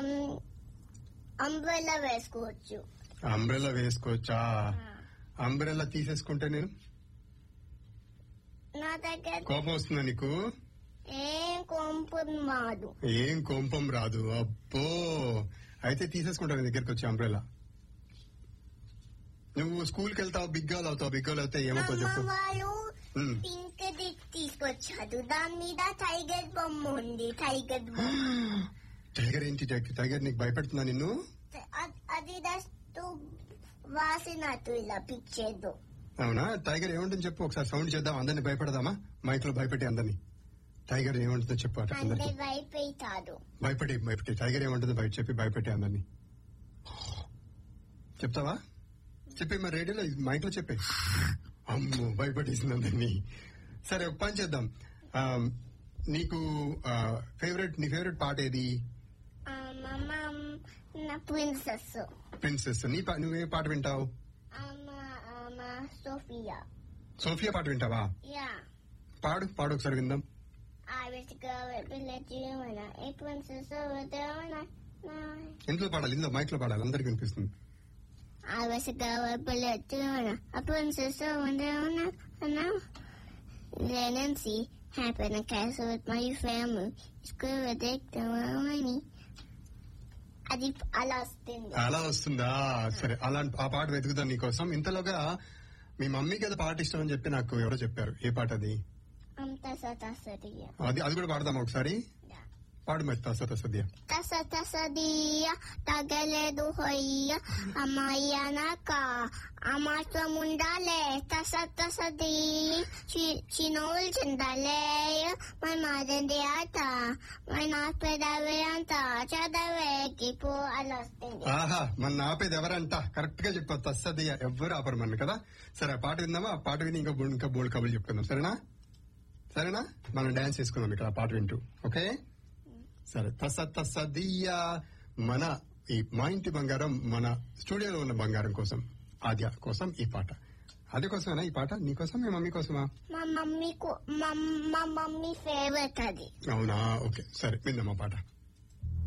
Umbrella వేసుకోవచ్చు umbrella వేసుకోవచ్చా umbrella తీసేసుకుంటే నేను నా దగ్గర కోపం వస్తుందా నీకు ఏం కొంపం మాదు ఏం కోపం రాదు అబ్బో అయితే తీసేసుకుంటాను నీ దగ్గరికి వచ్చి అంబ్రెల్లా నువ్వు స్కూల్కి వెళ్తావు బిగ్ గర్ల్ అవుతావు బిగ్ గర్ల్ అయితే ఏమవుతావు అమ్మ చెప్పు వాళ్ళు ఉమ్. పింక్ ది తీసుకొచ్చారు దాని మీద టైగర్ బొమ్మ ఉంది టైగర్ బొమ్మ టైగర్ ఏంటి టైగర్ టైగర్ నీకు భయపెడుతుందా నిన్ను అ- అది దస్తు వాసినట్టు ఇలా పిక్చర్ అవునా టైగర్ ఏముంటుంది చెప్పు ఒకసారి సౌండ్ చేద్దాం అందరిని భయపెడదామా మైక్ లో భయపెట్టి అందరిని టైగర్ ఏముంటుందో చెప్పు అట అంటే అందరికి వైపెట్టారు భయపెట్టి భయపెట్టి టైగర్ ఏముంటుందో బయట చెప్పి భయపెట్టి అందరిని చెప్తావా చెప్పి మరి రేడియోలో మైక్ లో చెప్పే అమ్మో భయపెట్టేసింది అందరినీ సరే ఒక పని చేద్దాం ఆ, నీకు ఫేవరెట్ నీ ఫేవరెట్ పాట ఏది మమ్మ నా ప్రిన్సెస్ ప్రిన్సెస్ నీ పా- నువ్వే పాట వింటావు సోఫియా సోఫియా పాట వింటావా యా పాడు పాడు ఒకసారి విందాం I was to go with let you and I a princess over there and I ఇంట్లో పాడాలి ఇంట్లో మైక్ లో పాడాలి అందరికి వినిపిస్తుంది I was to go with let you and I a princess over there and I and now then and see happen a castle with my family. It's good with dick the money. అది అలా వస్తుంది అలా వస్తుందా సరే అలాంటి ఆ పాట వెతుకుతాను నీకోసం ఇంతలోగా మీ మమ్మీకి అది పాట ఇష్టం అని చెప్పి నాకు ఎవరో చెప్పారు ఏ పాట అది అంత సతసదియ అది అది కూడా పాడదాం ఒకసారి పాడు మరి తస తసదియ తస తసదియ తగలేదు హొయ్య అమ్మాయి అనక అమాత్రం ఉండాలే తస తసది చిన్నోళ్ళు చెందాలే మన మాదండి ఆట మన పెదవే అంత చదవేకి పో అలా వస్తుంది ఆహా మన ఆపేది ఎవరంట కరెక్ట్ గా చెప్పారు తస్సదియ ఎవ్వరు ఆపరు మన కదా సరే ఆ పాట విందామా ఆ పాట విని ఇంకా బోల్డ్- ఇంకా బోల్డ్ కబులు చెప్పుకుందాం సరేనా సరేనా మనం డాన్స్ చేసుకుందాం ఇక్కడ ఆ పాట వింటూ ఓకే సరే తస తసదియ మన ఈ మా ఇంటి బంగారం మన స్టూడియోలో ఉన్న బంగారం కోసం ఆద్య కోసం ఈ పాట ఆద్య కోసమేనా ఈ పాట నీ కోసం మీ మమ్మీ కోసమా మా మమ్మీ కు- మా మా మమ్మీ ఫేవరెట్ అది అవునా ఓకే సరే విందాం ఆ పాట